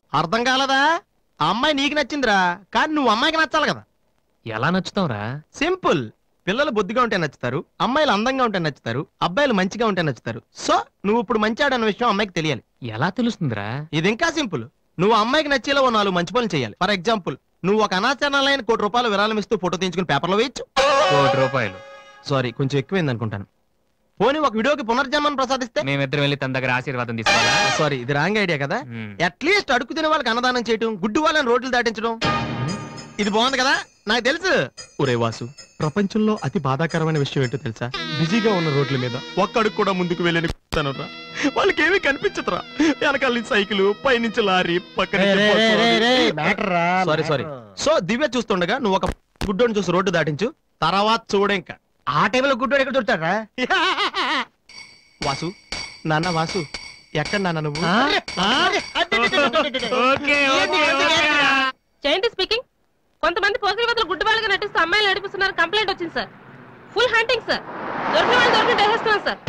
అర్థం కాలదా ఆ అమ్మాయి నీకు నచ్చిందిరా కానీ నువ్వు అమ్మాయికి నచ్చాలి కదా ఎలా నచ్చుతావురా సింపుల్ పిల్లలు బుద్ధిగా ఉంటే నచ్చుతారు అమ్మాయిలు అందంగా ఉంటే నచ్చుతారు అబ్బాయిలు మంచిగా ఉంటే నచ్చుతారు సో నువ్వు ఇప్పుడు మంచాడన్న విషయం అమ్మాయికి తెలియాలి ఎలా తెలుస్తుందిరా ఇది ఇంకా సింపుల్ నువ్వు అమ్మాయికి నచ్చేలా ఓ నాలుగు మంచి పనులు చేయాలి ఫర్ ఎగ్జాంపుల్ నువ్వు ఒక అనాచరణలైన కోటి రూపాయలు విరాళం ఇస్తూ ఫోటో తీయించుకుని పేపర్లో వేయచ్చు కోటి రూపాయలు సారీ కొంచెం ఎక్కువైంది అనుకుంటాను పోనీ ఒక వీడియోకి పునర్జన్మను ప్రసాదిస్తే మేమిద్దరం వెళ్ళి తన దగ్గర ఆశీర్వాదం తీసుకోవాలా సారీ ఇది రాంగ్ ఐడియా కదా మ్మ్. అట్లీస్ట్ అడుగు తినే వాళ్ళకి అన్నదానం చేయటం గుడ్డు వాళ్ళని రోడ్లు దాటించడం ఇది బాగుంది కదా నాకు తెలుసు ఒరే వాసు ప్రపంచంలో అతి బాధాకరమైన విషయం ఏంటో తెలుసా బిజీగా ఉన్న రోడ్ల మీద ఒక్క అడుగు కూడా ముందుకు వెళ్ళని కూర్చున్నానురా. వాళ్ళకి ఏమీ కనిపించదురా వెనకాల నుంచి సైకిల్ పైనుంచి లారీ పక్కన సారీ సారీ సో దివ్య చూస్తుండగా నువ్వు ఒక గుడ్డోని చూసి రోడ్డు దాటించు తర్వాత చూడ ఇంకా ఆ టైంలో గుడ్డోడు ఎక్కడ దొరుకుతాడా వాసు నాన్న వాసు ఎక్కడ నాన్న నువ్వు జయంతి స్పీకింగ్ కొంతమంది పోకిరి వదలు గుడ్డు వాళ్ళగా నటిస్తూ అమ్మాయిలు నడిపిస్తున్నారు కంప్లైంట్ వచ్చింది సార్ ఫుల్ హంటింగ్ సార్ దొరికిన వాళ్ళు దొరికిన వేసేస్తున్నాం సార్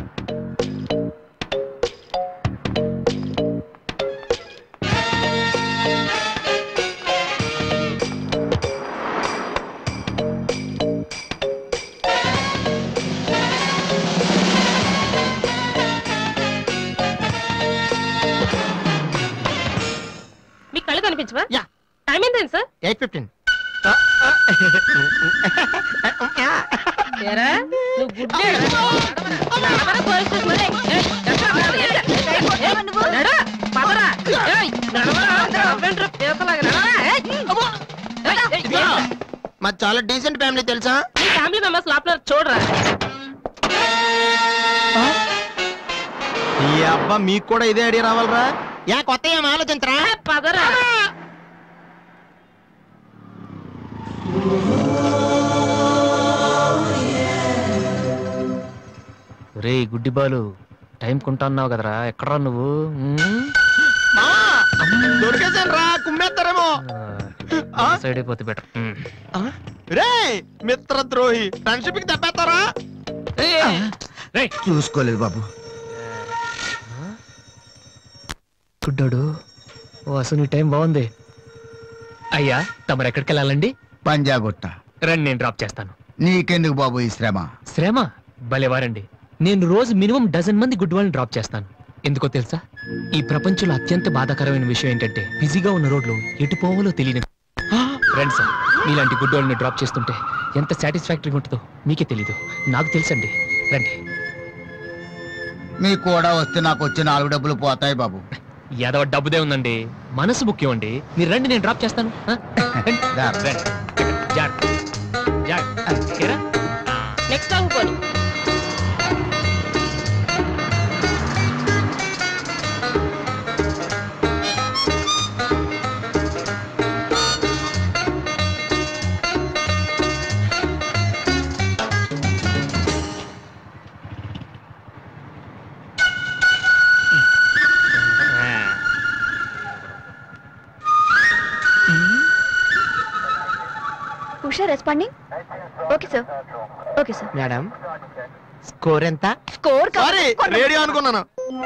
మీకు కళ్ళు కనిపించవా యా. టైం ఏంటండి సార్ ఎయిట్ ఫిఫ్టీన్ ఏరా నువ్వు గుడ్డే నడవరా పోలీస్ స్టేషన్ మరి. ఏయ్, ఎక్కడ పోవాలి? ఏంటి? ఏయ్, నడు, పదరా. ఏయ్, నడవరా. నవ్వేంట్రా, పీతలాగా నడవరా. ఏయ్, అబ్బో. ఏయ్, ఏయ్, ఏయ్. మాది చాలా డీసెంట్ ఫ్యామిలీ తెలుసా మీ ఫ్యామిలీ మెంబర్స్ లోపల చూడరా ఈ అబ్బా మీకు కూడా ఇదే ఐడియా రావాలరా యా కొత్త ఏం ఆలోచించరా ఏ, పదరా రే గుడ్డి బాలు టైం కొంటా అన్నావు కదరా ఎక్కడ్రా నువ్వు మ్మ్? దొరికేసాను రా కుమ్మేస్తారేమో ఆ, సైడ్ అయిపోతే బెటర్ రే మిత్రద్రోహి ఫ్రెండ్షిప్ కి దెబ్బేస్తారా చూసుకోలేదు బాబు గుడ్డాడు ఓ అసలు నీ టైం బాగుంది అయ్యా తమరు ఎక్కడికి వెళ్ళాలండి పంజాగుట్ట రండి నేను డ్రాప్ చేస్తాను నీకెందుకు బాబు ఈ శ్రమ శ్రమ భలేవారండి నేను రోజు మినిమం డజన్ మంది గుడ్ వాళ్ళని డ్రాప్ చేస్తాను ఎందుకో తెలుసా ఈ ప్రపంచంలో అత్యంత బాధాకరమైన విషయం ఏంటంటే బిజీగా ఉన్న రోడ్లు ఎటు పోవాలో తెలియని రండి సార్ మీలాంటి గుడ్ వాళ్ళని డ్రాప్ చేస్తుంటే ఎంత సాటిస్ఫాక్టరీగా ఉంటుందో మీకే తెలీదు నాకు తెలుసండి రండి మీ కూడా వస్తే నాకు వచ్చే నాలుగు డబ్బులు పోతాయి బాబు ఏదో డబ్బుదే ఉందండి మనసు ముఖ్యం అండి మీరు రండి నేను డ్రాప్ చేస్తాను ఆ? రండి. దా. రండి. జాగ్రత్త. జాగ్రత్త. ఏరా? నెక్స్ట్ సాంగ్ పోనీ Usha responding okay sir okay sir madam score ఎంత స్కోర్ సారీ రేడియో అనుకున్నాను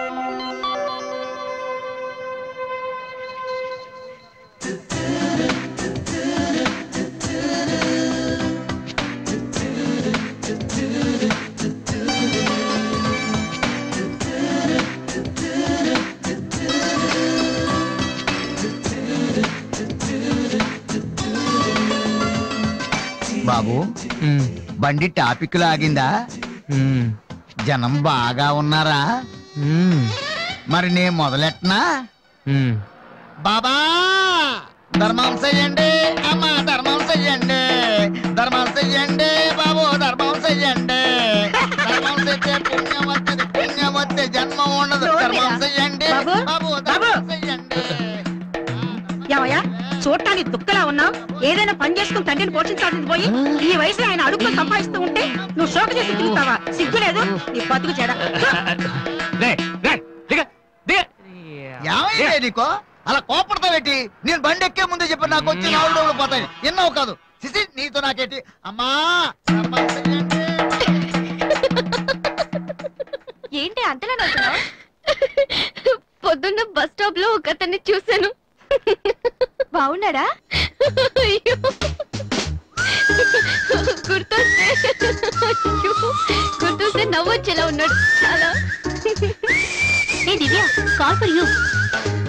బాబు మ్మ్. బండి టాపిక్ లాగిందా మ్మ్. జనం బాగా ఉన్నారా మ్మ్. మరి నేను మొదలెట్టనా మ్మ్. బాబా ధర్మం చెయ్యండి అమ్మా ధర్మం చెయ్యండి ధర్మం చెయ్యండి బాబు ధర్మం చెయ్యండి ధర్మం చేస్తే పుణ్యం వస్తుంది పుణ్యం వస్తే జన్మ ఉండదు ధర్మం చెయ్యండి బాబు, బాబు బాబు. ధర్మం చెయ్యండి ఏమయ్యా చూడటానికి దుక్కలా ఉన్నావు ఏదైనా పని చేసుకుని తండ్రిని పోషించాల్సింది పోయి ఈ వయసులో ఆయన అడుగులు సంపాదిస్తూ ఉంటే నువ్వు షోక చేసి తిరుగుతావా సిగ్గు లేదు నీ బతుకు చెడ రే, రే, దిగ, దిగ. ఏమైంది నీకో అలా కోపడతావేటి నేను బండి ఎక్కే ముందే చెప్పి నాకు వచ్చి నాలుగు రోజులు పోతాయి ఎన్నో కాదు సిసి నీతో నాకేటి అమ్మా ధర్మం చెయ్యండి ఏంటి అంతలా నవ్వుతున్నావు పొద్దున్న బస్ స్టాప్ లో ఒక అతన్ని చూశాను బాగున్నాడా అయ్యో. గుర్తొస్తే అయ్యో. గుర్తొస్తే నవ్వొచ్చేలా ఉన్నాడు చాలా ఏ దివ్య కాల్ ఫర్ యూ